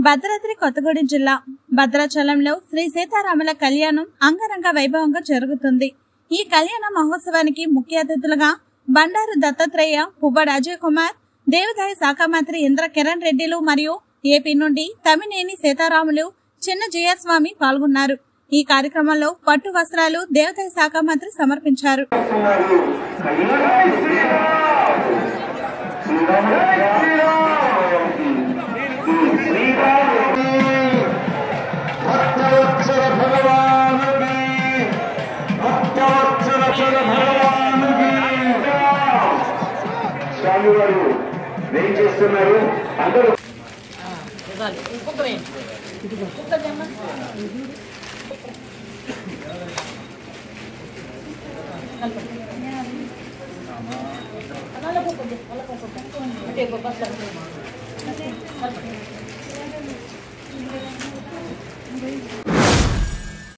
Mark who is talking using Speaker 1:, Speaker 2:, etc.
Speaker 1: భద్రాద్రి కొత్తగూడెం జిల్లా భద్రాచలంలో శ్రీ సీతారాముల కళ్యాణం అంగరంగ వైభవంగా జరుగుతుంది ఈ కళ్యాణ మహోత్సవానికి ముఖ్య అతిథులుగా బండారు దత్తాత్రేయ పువ్వడ అజయ్ కుమార్ దేవదాయ శాఖ మంత్రి ఇంద్ర కిరణ్ రెడ్డిలు మరియు ఏపీ నుండి తమినేని సీతారాములు చిన్న జయస్వామి పాల్గొన్నారు ఈ కార్యక్రమంలో పట్టు వస్త్రాలు దేవదాయ శాఖ మంత్రి సమర్పించారు
Speaker 2: ఉన్నారు కళ్యాణం శ్రీరామ్ శ్రీరామ్ శ్రీరామ్ భక్తవత్సల భగవానుకి భక్తవత్సల భగవానుకి స్వామి వారు వెయిట్ చేస్తున్నారు అందరూ
Speaker 3: అంటే